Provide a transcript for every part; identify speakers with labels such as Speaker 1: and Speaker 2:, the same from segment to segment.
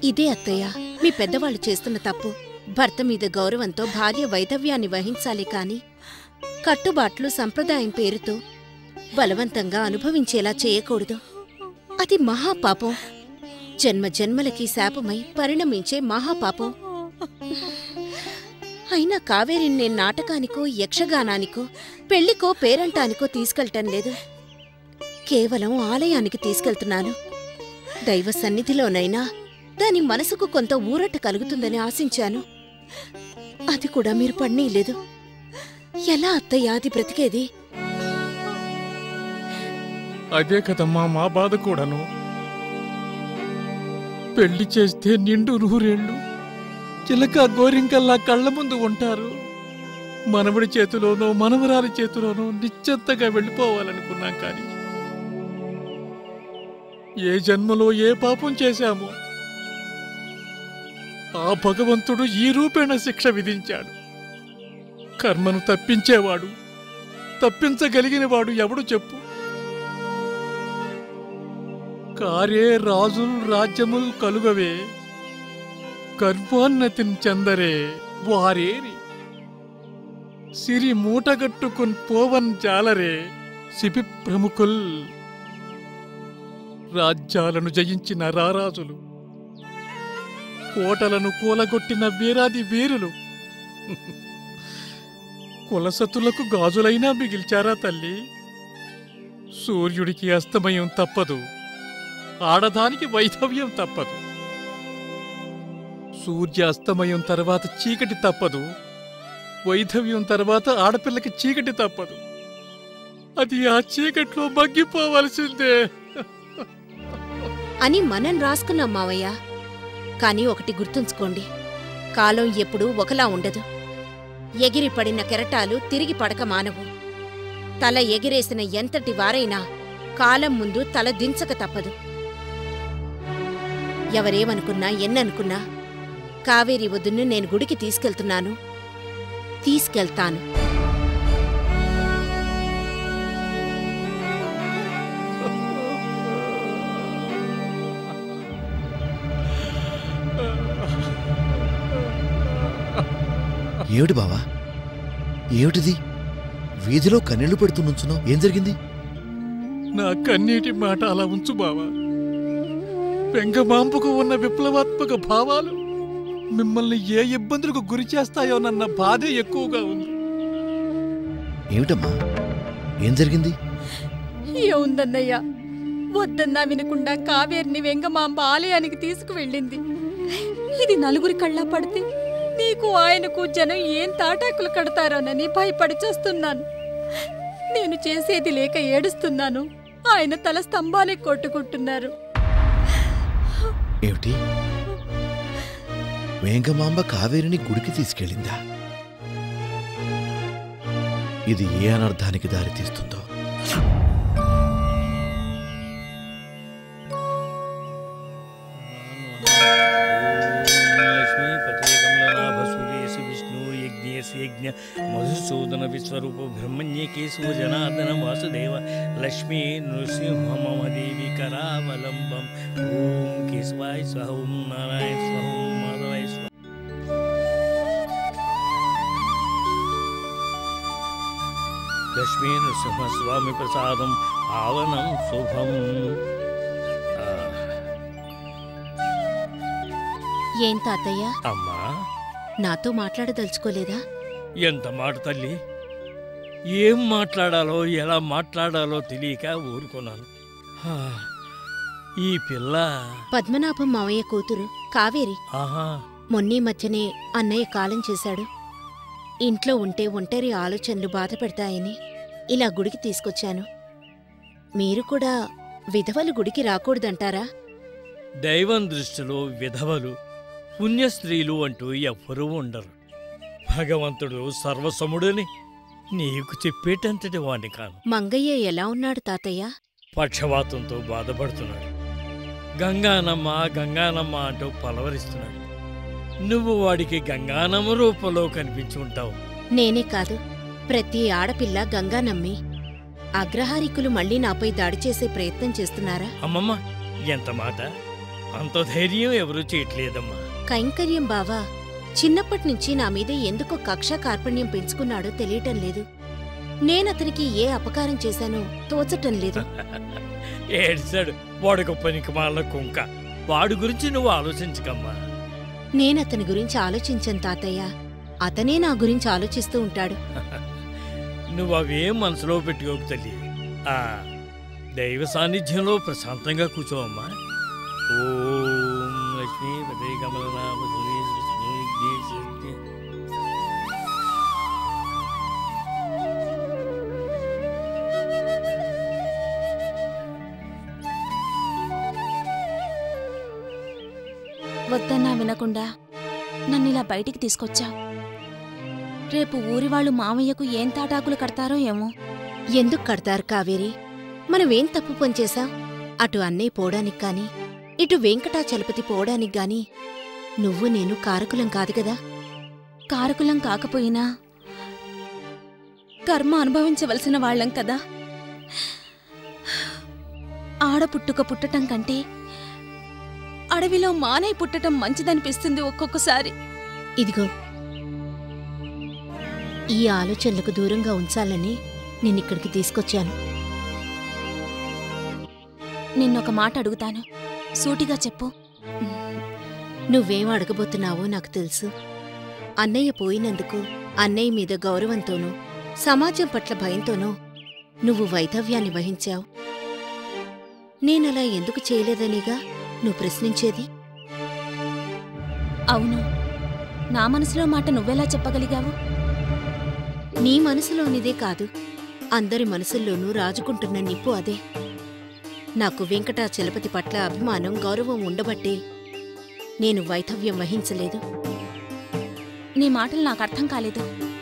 Speaker 1: ఇదే అత్తయ్య మీ పెద్దవాళ్ళు చేస్తున్న తప్పు భర్త మీద గౌరవంతో భార్య వైధవ్యాన్ని వహించాలి కాని కట్టుబాట్లు సంప్రదాయం పేరుతో బలవంతంగా అనుభవించేలా చేయకూడదు అది మహాపాపం జన్మ జన్మలకి శాపమై పరిణమించే మహాపాపం అయినా కావేరిని నేను నాటకానికో యక్షగానానికో పెళ్లికో పేరంటానికో తీసుకెళ్ళటం లేదు కేవలం ఆలయానికి తీసుకెళ్తున్నాను దైవ సన్నిధిలోనైనా దాని మనసుకు కొంత ఊరట కలుగుతుందని ఆశించాను అది కూడా మీరు పడ్నీలేదు ఎలా అత్తయ్య అది బ్రతికేది
Speaker 2: అదే కదమ్మా మా బాధ కూడాను పెళ్లి చేస్తే నిండు నూరేళ్ళు చిలక గోరింకల్లా కళ్ళ ముందు ఉంటారు మనవడి చేతిలోనో మనవరాలి చేతిలోనో నిశ్చంతగా వెళ్ళిపోవాలనుకున్నాం కానీ ఏ జన్మలో ఏ పాపం చేశామో ఆ భగవంతుడు ఈ రూపేణ శిక్ష విధించాడు కర్మను తప్పించేవాడు తప్పించగలిగినవాడు ఎవడు చెప్పు కారే రాజుల్ రాజ్యముల్ కలుగవే గర్భోన్నతిన్ చందరే వారేరి సిరి మూటగట్టుకున్ పోవన్ జాలరే సిపి ప్రముఖుల్ రాజ్యాలను జయించిన రారాజులు కోటలను కూలగొట్టిన వీరాది వీరులు కులసతులకు గాజులైనా మిగిల్చారా తల్లి సూర్యుడికి అస్తమయం తప్పదు ఆడదానికి వైధవ్యం తప్పదు సూర్య అస్తమయం తర్వాత చీకటి తప్పదు వైధవ్యం తర్వాత ఆడపిల్లకి చీకటి తప్పదు అది ఆ చీకట్లో మగ్గిపోవలసిందే
Speaker 1: అని మనం రాసుకున్నాం మావయ్య కాని ఒకటి గుర్తుంచుకోండి కాలం ఎప్పుడూ ఒకలా ఉండదు ఎగిరి పడిన కెరటాలు తిరిగి పడక మానవు తల ఎగిరేసిన ఎంతటి వారైనా కాలం ముందు తల దించక తప్పదు ఎవరేమనుకున్నా ఎన్ననుకున్నా కావేరి వద్దును నేను గుడికి తీసుకెళ్తున్నాను తీసుకెళ్తాను
Speaker 3: ఏమిటి బావా ఏమిటిది వీధిలో కన్నీళ్లు పెడుతూ నుంచున్నావు ఏం జరిగింది
Speaker 2: నా కన్నీటి మాట అలా ఉంచు బావా వెంగమాంపుకు ఉన్న విప్లవాత్మక భావాలు మిమ్మల్ని ఏ ఇబ్బందులకు గురి చేస్తాయోనన్న బాధే ఎక్కువగా ఉంది
Speaker 3: ఏమిటమ్మా ఏం జరిగింది
Speaker 4: ఏముందన్నయ్యా వద్దన్నా వినకుండా కావేరిని వెంగమాంబ ఆలయానికి తీసుకువెళ్ళింది ఇది నలుగురి కళ్ళా పడితే నీకు ఆయనకు జనం ఏం తాటాకులు కడతారోనని భయపడి చేస్తున్నాను నేను చేసేది లేక ఏడుస్తున్నాను ఆయన తల స్తంభాలే కొట్టుకుంటున్నారు
Speaker 3: ఏమిటి వేంగమాంబ కావేరిని గుడికి తీసుకెళ్ళిందా ఇది ఏ అనర్థానికి దారితీస్తుందో
Speaker 5: లక్ష్మీపతే కమలనాభ సూర్యేశు విష్ణు యజ్ఞేశు యజ్ఞ మధుసూదన విశ్వరూప బ్రహ్మణ్యేకేశు జనార్దన వాసుదేవ లక్ష్మీ నృసింహ మమ దేవి కరావలంబం ఓం కేశవాయ స్వహ ఓం నారాయణ స్వహ ఓం మాధవాయ స్వహ లక్ష్మీ నృసింహ స్వామి ప్రసాదం పావనం శుభం ఆ,
Speaker 1: ఏం తాతయ్య
Speaker 5: అమ్మా
Speaker 1: నాతో మాట్లాడదలుచుకోలేదా
Speaker 5: ఎంత మాట తల్లి ఏం మాట్లాడాలో ఎలా మాట్లాడాలో తెలియక ఊరుకున్నాను హా, ఈ పిల్ల
Speaker 1: పద్మనాభం మావయ్య కూతురు కావేరి
Speaker 5: ఆహా
Speaker 1: మొన్నీ మధ్యనే అన్నయ్య కాలం చేశాడు ఇంట్లో ఉంటే ఒంటరి ఆలోచనలు బాధ పెడతాయని ఇలా గుడికి తీసుకొచ్చాను మీరు కూడా విధవలు గుడికి రాకూడదంటారా
Speaker 5: దైవం దృష్టిలో విధవలు పుణ్యస్త్రీలు అంటూ ఎవ్వరూ ఉండరు భగవంతుడు సర్వసముడని నీకు చెప్పేటంతటి వాణ్ణి కాను
Speaker 1: మంగయ్య ఎలా ఉన్నాడు తాతయ్య
Speaker 5: పక్షవాతంతో బాధపడుతున్నాడు గంగానమ్మ గంగానమ్మ అంటూ పలవరిస్తున్నాడు నువ్వు వాడికి గంగానమ్మ రూపంలో కనిపించి ఉంటావు
Speaker 1: నేనే కాదు ప్రతి ఆడపిల్ల గంగా నమ్మి అగ్రహారికులు మళ్ళీ నాపై దాడి చేసే ప్రయత్నం చేస్తున్నారా
Speaker 5: అమ్మమ్మ ఎంత మాట అంత ధైర్యం ఎవరూ చేయట్లేదమ్మా
Speaker 1: కైంకర్యం బావా చిన్నప్పటి నుంచి నా మీద ఎందుకో కక్ష కార్పణ్యం పెంచుకున్నాడో తెలియటం లేదు నేనతనికి ఏ అపకారం చేశానో తోచటం లేదు
Speaker 5: ఏడ్చాడు వాడికి పనికి మాల కుంక వాడి గురించి నువ్వు ఆలోచించకమ్మా
Speaker 1: నేనతని గురించి ఆలోచించను తాతయ్య అతనే నా గురించి ఆలోచిస్తూ ఉంటాడు
Speaker 5: నువ్వు అవేం మనసులో పెట్టుకోకు తల్లి ఆ దైవ సాన్నిధ్యంలో ప్రశాంతంగా కూర్చోవమ్మా ఓం లక్ష్మీ పదే కమలనామ సురేష్ విష్ణు విఘ్నేశ్ విఘ్నే.
Speaker 6: వద్దన్నా వినకుండా నన్నిలా బయటికి తీసుకొచ్చావు రేపు ఊరి వాళ్ళు మామయ్యకు ఏం తాటాకులు కడతారో ఏమో
Speaker 1: ఎందుకు కడతారు కావేరి మనమేం తప్పు పనిచేశాం అటు అన్నయ్య పోవడానికి గాని ఇటు వెంకటాచలపతి పోవడానికి గాని నువ్వు నేను కారకులం కాదు కదా
Speaker 6: కారకులం కాకపోయినా కర్మ అనుభవించవలసిన వాళ్ళం కదా ఆడపుట్టుక పుట్టటం కంటే అడవిలో మానై పుట్టటం మంచిదనిపిస్తుంది ఒక్కొక్కసారి
Speaker 1: ఇదిగో ఈ ఆలోచనలకు దూరంగా ఉంచాలని నిన్నిక్కడికి తీసుకొచ్చాను
Speaker 6: నిన్నొక మాట అడుగుతాను సూటిగా చెప్పు
Speaker 1: నువ్వేం అడగబోతున్నావో నాకు తెలుసు అన్నయ్య పోయినందుకు అన్నయ్య మీద గౌరవంతోనూ సమాజం పట్ల భయంతోనూ నువ్వు వైధవ్యాన్ని వహించావు నేనలా ఎందుకు చేయలేదనేగా నువ్వు ప్రశ్నించేది
Speaker 6: అవును నా మనసులో మాట నువ్వెలా చెప్పగలిగావు
Speaker 1: నీ మనసులోనిదే కాదు అందరి మనసుల్లోనూ రాజుకుంటున్న నిప్పు అదే నాకు వెంకటాచలపతి పట్ల అభిమానం గౌరవం ఉండబట్టే నేను వైధవ్యం వహించలేదు
Speaker 6: నీ మాటలు నాకు అర్థం కాలేదు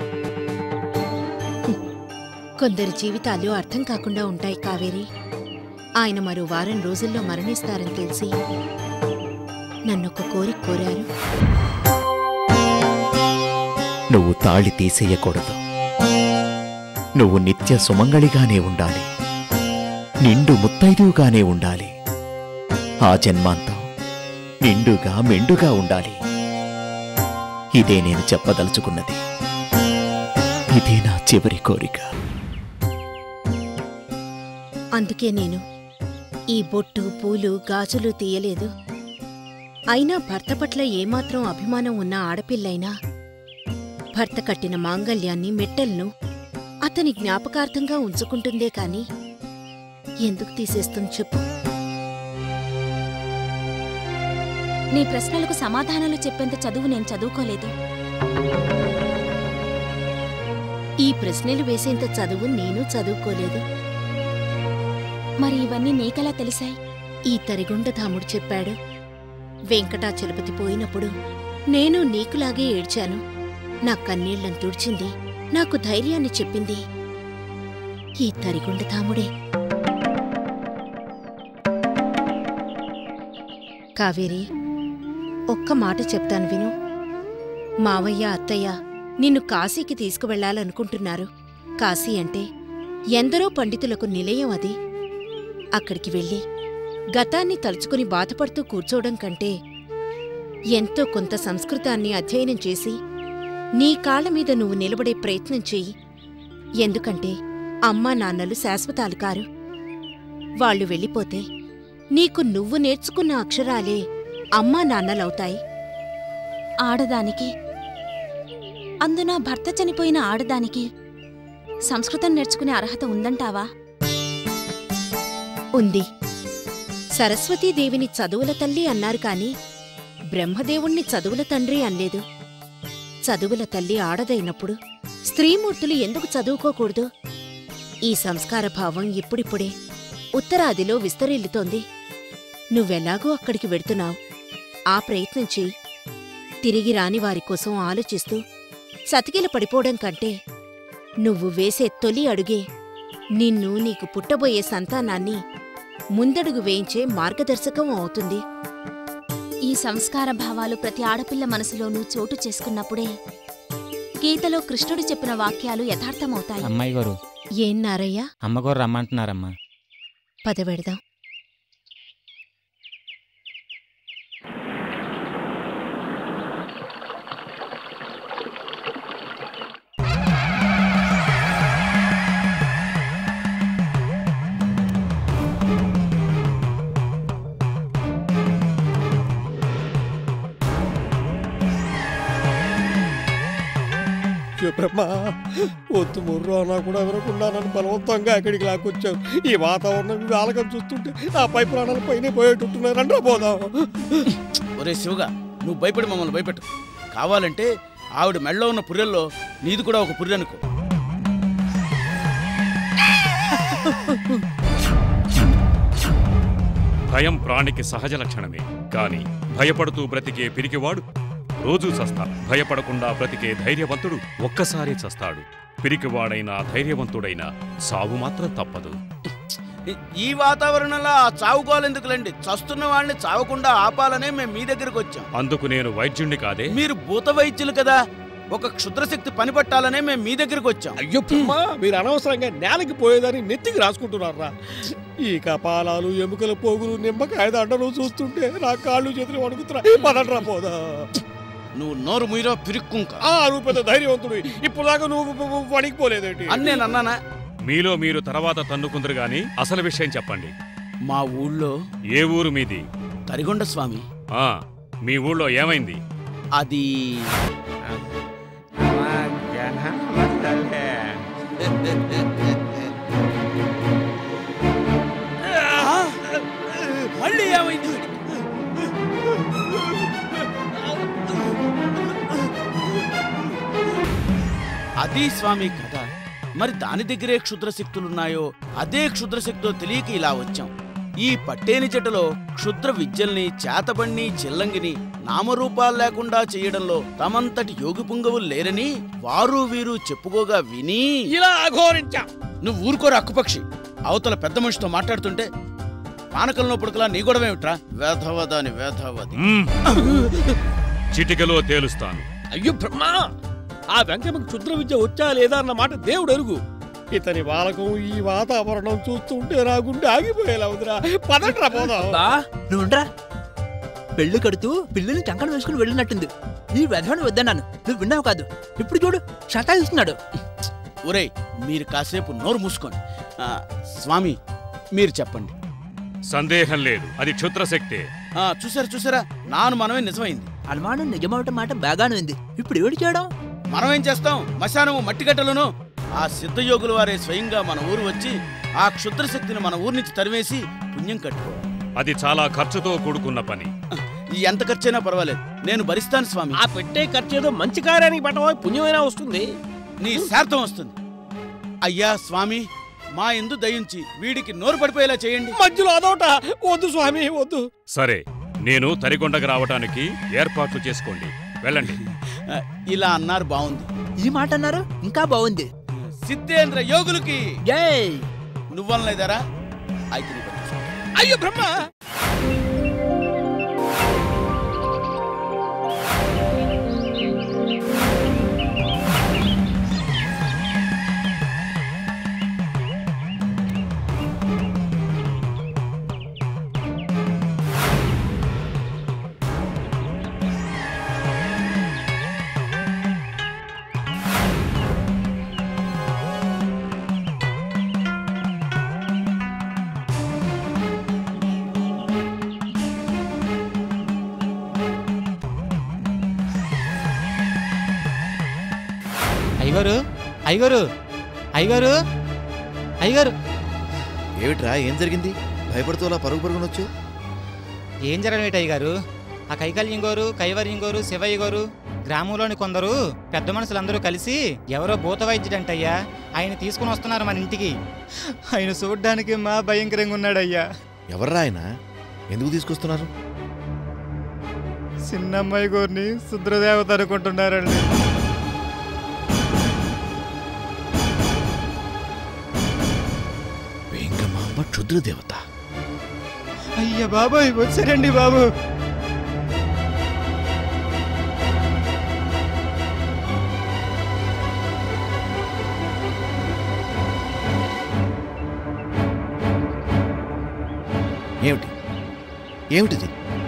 Speaker 1: కొందరి జీవితాలు అర్థం కాకుండా ఉంటాయి కావేరి ఆయన మరో వారం రోజుల్లో మరణిస్తారని తెలిసి నన్నొక్క కోరిక కోరారు
Speaker 7: నువ్వు తాళి తీసేయకూడదు నువ్వు నిత్య సుమంగళిగానే ఉండాలి నిండు ముత్తైదువుగానే ఉండాలి ఆ జన్మాంతం నిండుగా మెండుగా ఉండాలి ఇదే నేను చెప్పదలుచుకున్నది ఇదే నా చివరి కోరిక
Speaker 1: అందుకే నేను ఈ బొట్టు పూలు గాజులు తీయలేదు అయినా భర్త పట్ల ఏమాత్రం అభిమానం ఉన్న ఆడపిల్లైనా భర్త కట్టిన మాంగల్యాన్ని మెట్టెలను అతని జ్ఞాపకార్థంగా ఉంచుకుంటుందే కాని ఎందుకు తీసేస్తుంది చెప్పు
Speaker 6: నీ ప్రశ్నలకు సమాధానాలు చెప్పేంత చదువు నేను చదువుకోలేదు
Speaker 1: ఈ ప్రశ్నలు వేసేంత చదువు నేను చదువుకోలేదు
Speaker 6: మరి ఇవన్నీ నీకెలా తెలిసాయి
Speaker 1: ఈ తరిగుండధాముడు చెప్పాడు వెంకటాచలపతి పోయినప్పుడు నేను నీకులాగే ఏడ్చాను నా కన్నీళ్లను తుడిచింది నాకు ధైర్యాన్ని చెప్పింది ఈ తరిగుండధాముడే కావేరి ఒక్క మాట చెప్తాను విను మావయ్య అత్తయ్య నిన్ను కాశీకి తీసుకువెళ్లాలనుకుంటున్నారు కాశీ అంటే ఎందరో పండితులకు నిలయం అది అక్కడికి వెళ్ళి గతాన్ని తలుచుకుని బాధపడుతూ కూర్చోవడం కంటే ఎంతో కొంత సంస్కృతాన్ని అధ్యయనం చేసి నీ కాళ్ళ మీద నువ్వు నిలబడే ప్రయత్నం చెయ్యి ఎందుకంటే అమ్మా నాన్నలు శాశ్వతాలు కారు వాళ్ళు వెళ్ళిపోతే నీకు నువ్వు నేర్చుకున్న అక్షరాలే అమ్మా నాన్నలవుతాయి
Speaker 6: ఆడదానికి అందున భర్త చనిపోయిన ఆడదానికి సంస్కృతం నేర్చుకునే అర్హత ఉందంటావా
Speaker 1: ఉంది సరస్వతీదేవిని చదువుల తల్లి అన్నారు కాని బ్రహ్మదేవుణ్ణి చదువుల తండ్రి అనలేదు చదువుల తల్లి ఆడదైనప్పుడు స్త్రీమూర్తులు ఎందుకు చదువుకోకూడదు ఈ సంస్కార భావం ఇప్పుడిప్పుడే ఉత్తరాదిలో విస్తరిల్లుతోంది నువ్వెలాగూ అక్కడికి వెడుతున్నావు ఆ ప్రయత్నం చెయ్యి తిరిగి రాని వారి కోసం ఆలోచిస్తూ సతికిల పడిపోవడం కంటే నువ్వు వేసే తొలి అడుగే నిన్ను నీకు పుట్టబోయే సంతానాన్ని ముందడుగు వేయించే మార్గదర్శకం అవుతుంది
Speaker 6: ఈ సంస్కార భావాలు ప్రతి ఆడపిల్ల మనసులోనూ చోటు చేసుకున్నప్పుడే గీతలో కృష్ణుడు చెప్పిన వాక్యాలు యథార్థమవుతాయి
Speaker 8: అమ్మాయి గారు
Speaker 1: ఏం నారయ్యా
Speaker 8: అమ్మగారు రమ్మంటున్నారమ్మా
Speaker 1: పద వెడదాం
Speaker 8: బ్రహ్మ వద్దు ముర్రు అన్నా కూడా వినకుండా నన్ను బలవంతంగా అక్కడికి లాక్కొచ్చావు ఈ వాతావరణం ఈ వాలకం చూస్తుంటే నా పై ప్రాణాల పైన పోయేటట్టున్నారు రండి పోదాం
Speaker 9: ఒరే శివగా నువ్వు భయపడి మమ్మల్ని భయపెట్టు కావాలంటే ఆవిడ మెడలో ఉన్న పుర్రెల్లో నీది కూడా ఒక పుర్రె అనుకో
Speaker 10: భయం ప్రాణికి సహజ లక్షణమే కాని భయపడుతూ బ్రతికే పిరికివాడు రోజూ చస్తాడు భయపడకుండా బ్రతికే ధైర్యవంతుడు ఒక్కసారి చస్తాడు పిరికివాడైనా ధైర్యవంతుడైనా సావు మాత్రం తప్పదు
Speaker 9: ఈ- ఈ వాతావరణంలో ఆ చావుకోవాలెందుకులండి చస్తున్న వాళ్ళని చావకుండా ఆపాలనే మేము మీ దగ్గరికి వచ్చాం
Speaker 10: అందుకు నేను వైద్యుణ్ణి కాదే
Speaker 9: మీరు భూత వైద్యులు కదా ఒక క్షుద్రశక్తి పనిపట్టాలనే మేము మీ దగ్గరికి వచ్చాం
Speaker 8: అయ్యో బ్రహ్మ మీరు అనవసరంగా నేలకి పోయేదని నెత్తికి రాసుకుంటున్నారా ఈ కపాలాలు ఎముకల పోగులు నిమ్మకాయ దండలు చూస్తుంటే నా కాళ్ళు చేతులు వణుకుతున్నా పదండ్రా పోదా
Speaker 9: నువ్వు నోరు ముయిరో పిరుక్కుంక
Speaker 8: ఆ నువ్వు పెద్ద ధైర్యవంతుడు ఇప్పుడు దాకా నువ్వు వణికిపోలేదేంటి
Speaker 9: అని నేను అన్నానా
Speaker 10: మీలో మీరు తర్వాత తన్నుకుందరు గాని అసలు విషయం చెప్పండి
Speaker 9: మా ఊళ్ళో
Speaker 10: ఏ ఊరు మీది
Speaker 9: తరిగొండ స్వామి
Speaker 10: ఆ మీ ఊళ్ళో ఏమైంది
Speaker 9: అది ఆ! మళ్ళీ ఏమైంది వీడికి? అది స్వామి కథ మరి దాని దగ్గరే క్షుద్ర శక్తులున్నాయో అదే క్షుద్ర శక్తో తెలియక ఇలా వచ్చాం ఈ పట్టేని చెట్టులో క్షుద్ర విద్యల్ని చేతబడిని చిల్లంగిని నామరూపాలు లేకుండా చేయడంలో తమంతటి యోగి పుంగవులు లేరని వారు వీరు చెప్పుకోగా విని
Speaker 8: ఇలా అఘోరించా
Speaker 9: నువ్వు ఊరుకోరు అక్కుపక్షి అవతల పెద్ద మనిషితో మాట్లాడుతుంటే పానకంలో పుడకలా నీ గొడవేమిట్రా వేధవదాని వేధవది
Speaker 10: మ్మ్. చిటికలో తేలుస్తాను
Speaker 8: అయ్యో బ్రహ్మ ఆ వెంకమ్మకి క్షుద్ర విద్య వచ్చా లేదా అన్న మాట దేవుడు అరుగు ఇతని బాలకం ఈ వాతావరణం చూస్తుంటే నా గుండె ఆగిపోయేలా ఉందిరా పదండ్రా పోదాం
Speaker 11: బా నువ్వుండ్రా పెళ్లి కడుతూ పిల్లల్ని చంకన వేసుకుని వెళ్ళినట్టుంది ఈ వెధవని వద్దన్నాను నువ్వు విన్నావు కాదు ఇప్పుడు చూడు సతాయిస్తున్నాడు
Speaker 9: ఒరేయ్ మీరు కాసేపు నోరు మూసుకోండి ఆ, స్వామి మీరు చెప్పండి
Speaker 10: సందేహం లేదు అది క్షుద్రశక్తే
Speaker 9: ఆ, చూసారా చూసారా నా అనుమానమే నిజమైంది
Speaker 11: అనుమానం నిజమవటం మాట బాగానే ఉంది ఇప్పుడు ఏడు చేయడం
Speaker 9: మనం ఏం చేస్తాం మశానము మట్టిగట్టలను ఆ సిద్ధయోగుల వారే స్వయంగా మన ఊరు వచ్చి ఆ క్షుద్ర శక్తిని మన ఊరి నుంచి తరివేసి పుణ్యం కట్టుకోవాలి
Speaker 10: అది చాలా ఖర్చుతో కూడుకున్న పని
Speaker 9: ఎంత ఖర్చైనా పర్వాలేదు నేను భరిస్తాను స్వామి
Speaker 8: ఆ పెట్టే ఖర్చు ఏదో మంచి కార్యానికి పట్టమో పుణ్యమైనా వస్తుంది
Speaker 9: నీ శార్థం వస్తుంది అయ్యా స్వామి మా ఎందు దయించి వీడికి నోరు పడిపోయేలా చేయండి
Speaker 8: మధ్యలో అదోట వద్దు స్వామి వద్దు
Speaker 10: సరే నేను తరికొండకు రావటానికి ఏర్పాట్లు చేసుకోండి వెళ్ళండి
Speaker 9: ఆ, ఇలా అన్నారు బాగుంది
Speaker 11: ఈ మాట అన్నారు ఇంకా బాగుంది
Speaker 9: సిద్ధేంద్ర యోగులకి
Speaker 11: జై
Speaker 9: నువ్వనలేదరా అయితే నీ పని చూసుకో.
Speaker 8: అయ్యో బ్రహ్మ
Speaker 12: అయ్యగారు అయ్యగారు అయ్యగారు అయ్యగారు
Speaker 3: ఏమిట్రా ఏం జరిగింది భయపడుతూ అలా పరుగు పరుగునొచ్చు
Speaker 12: ఏం జరగనేటి అయ్యగారు ఆ కైకల్యం గోరు కైవర్యం గోరు శివయ్య గోరు గ్రామంలోని కొందరు పెద్ద మనుషులందరూ కలిసి ఎవరో భూత వైద్యుడంటయ్యా ఆయన తీసుకుని వస్తున్నారు మన ఇంటికి ఆయన చూడ్డానికి మా భయంకరంగా ఉన్నాడయ్యా
Speaker 3: ఎవర్రా ఆయన ఎందుకు తీసుకొస్తున్నారు
Speaker 12: చిన్నమ్మాయి గోరిని శుద్రదేవత అనుకుంటున్నారండి
Speaker 3: వెంకమాంబ క్షుద్రదేవత
Speaker 12: అయ్య బాబాయ్ వచ్చారండి బాబు
Speaker 3: ఏమిటి ఏమిటిది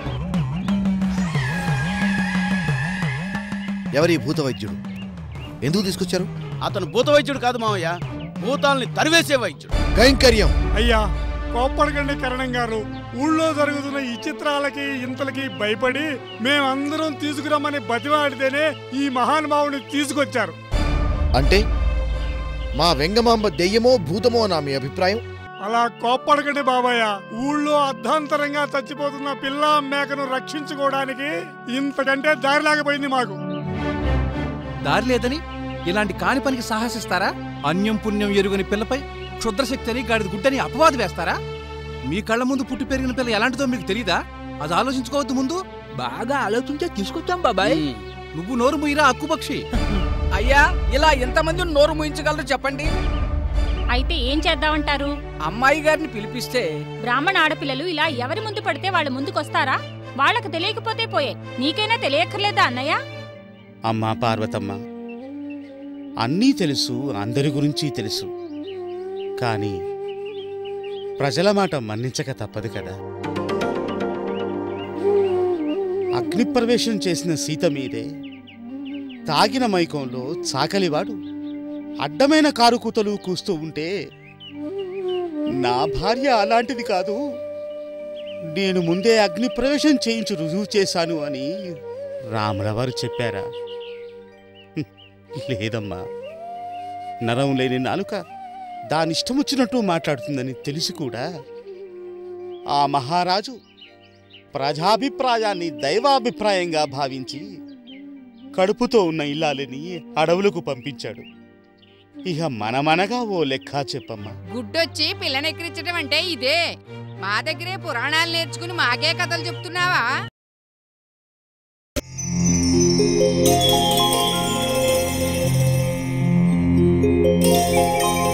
Speaker 3: ఎవరి భూత వైద్యుడు ఎందుకు తీసుకొచ్చారు
Speaker 9: అతను భూత వైద్యుడు కాదు మావయ్య భూతాల్ని తరివేసే వైద్యుడు
Speaker 3: కైంకర్యం
Speaker 13: అయ్యా కోప్పడకండి కరణం గారు ఊళ్ళో జరుగుతున్న ఈ చిత్రాలకి ఇంతలకి భయపడి మేమందరం తీసుకురమ్మని బతివాడితేనే ఈ మహానుభావుని తీసుకొచ్చారు
Speaker 3: అంటే మా వెంగమాంబ దెయ్యమో భూతమో నా మీ అభిప్రాయం
Speaker 13: అలా కోప్పడకండి బాబాయ్ ఊళ్ళో అర్ధాంతరంగా చచ్చిపోతున్న పిల్ల మేకను రక్షించుకోవడానికి ఇంతకంటే దారి లేకపోయింది మాకు
Speaker 2: దారి లేదని ఇలాంటి కాని పనికి సాహసిస్తారా అన్యం పుణ్యం ఎరుగని పిల్లపై క్షుద్రశక్తి అని గాడిద గుడ్డని అపవాదు వేస్తారా మీ కళ్ళ ముందు పుట్టి పెరిగిన పిల్ల ఎలాంటిదో మీకు తెలీదా అది ఆలోచించుకోవద్దు ముందు
Speaker 11: బాగా ఆలోచించే తీసుకొచ్చాం బాబాయ్
Speaker 2: నువ్వు నోరు ముయిరా అక్కుపక్షి
Speaker 14: అయ్యా ఇలా ఎంతమంది నోరు ముయించగలరు చెప్పండి
Speaker 4: అయితే ఏం చేద్దామంటారు
Speaker 14: అమ్మాయి గారిని పిలిపిస్తే
Speaker 4: బ్రాహ్మణ ఆడపిల్లలు ఇలా ఎవరి ముందు పడితే వాళ్ళ ముందుకొస్తారా వాళ్ళకి తెలియకపోతే పోయే నీకైనా తెలియక్కర్లేదా అన్నయ్య
Speaker 9: అమ్మా పార్వతమ్మ అన్నీ తెలుసు అందరి గురించి తెలుసు కానీ ప్రజల మాట మన్నించక తప్పదు కదా అగ్నిప్రవేశం చేసిన సీత మీదే తాగిన మైకంలో చాకలివాడు అడ్డమైన కారు కూతలు కూస్తూ ఉంటే నా భార్య అలాంటిది కాదు నేను ముందే అగ్నిప్రవేశం చేయించి రుజువు చేశాను అని రాములవారు చెప్పారా హ్మ్, లేదమ్మా నరం లేని నాలుక దానిష్టమొచ్చినట్టు మాట్లాడుతుందని తెలిసి కూడా ఆ మహారాజు ప్రజాభిప్రాయాన్ని దైవాభిప్రాయంగా భావించి కడుపుతో ఉన్న ఇల్లాలని అడవులకు పంపించాడు ఇక మనమనగా ఓ లెక్క చెప్పమ్మా
Speaker 15: గుడ్డొచ్చి పిల్లనెక్కిరించడం అంటే ఇదే మా దగ్గరే పురాణాలు నేర్చుకుని మాకే కథలు చెప్తున్నావా
Speaker 16: Thank you.